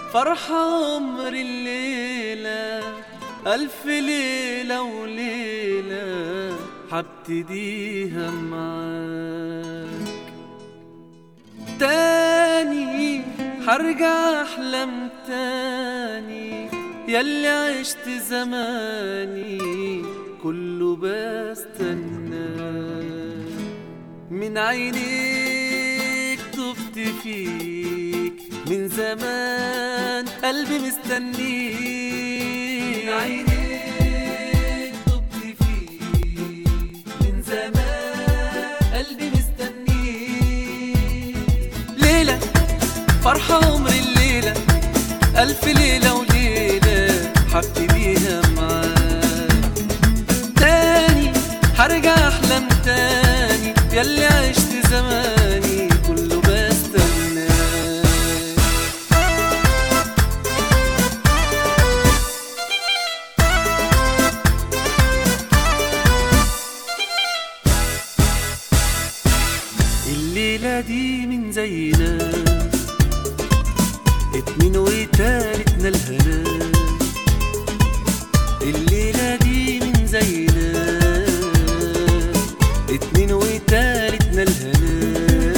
فرحة عمر الليلة ألف ليلة وليلة حبتديها معاك تاني حرجع أحلم تاني ياللي عشت زماني كله بستناك من عينيك طفت فيك من زمان قلبي مستنيك من عينيك طفت فيك من زمان قلبي مستنيك ليلة فرحة عمر الليلة ألف ليلة وليلة حبي بيها معاك تاني هرجع أحلم تاني ياللي عشت زماني كله بستناك الليلة دي من زينا اتنين وتالتنا الهنا الليلة دي من زينا اتنين وتالتنا الهنا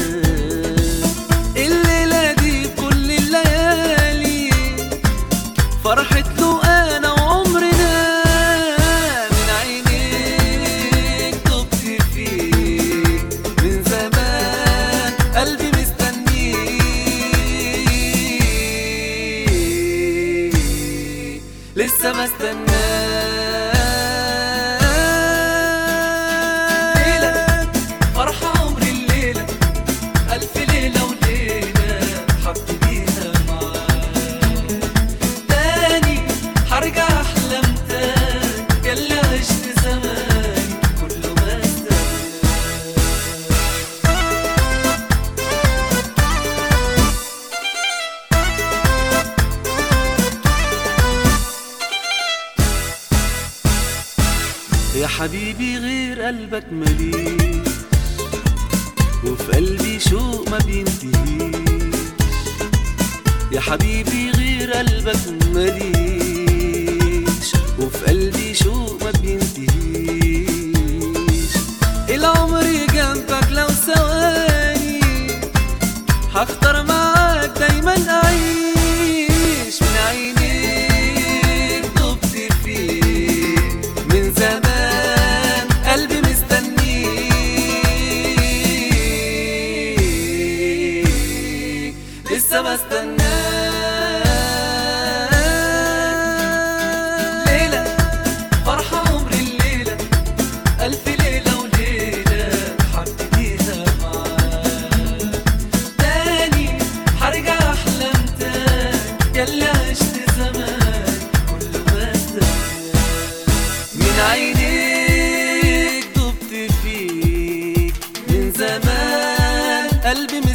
الليلة دي كل الليالي فرحت له انا وعمرنا من عينيك طبت فيك من زمان قلبي مستنيك لسه ما استناك ليلة فرحة عمري الليلة ألف ليلة وليلة حبت بيها معاك تاني هرجع أحلم تاني ياللي عشت زماني كله ما استناك يا حبيبي غير قلبك مليش وفي قلبي شوق ما بينتهيش يا حبيبي غير قلبك مليش وفي قلبي شوق ما بينتهيش العمر جنبك لو ثواني هختار معاك دايما اعيش من عينيك طبت فيك من زمان قلبي مستنيك لسه بستناك ليلة فرحة عمري الليلة ألف ليلة وليلة حبيتيها معاك تاني هرجع أحلم تاني ياللي عشت زمان كله بستناك من عينيك دبت فيك من زمان قلبي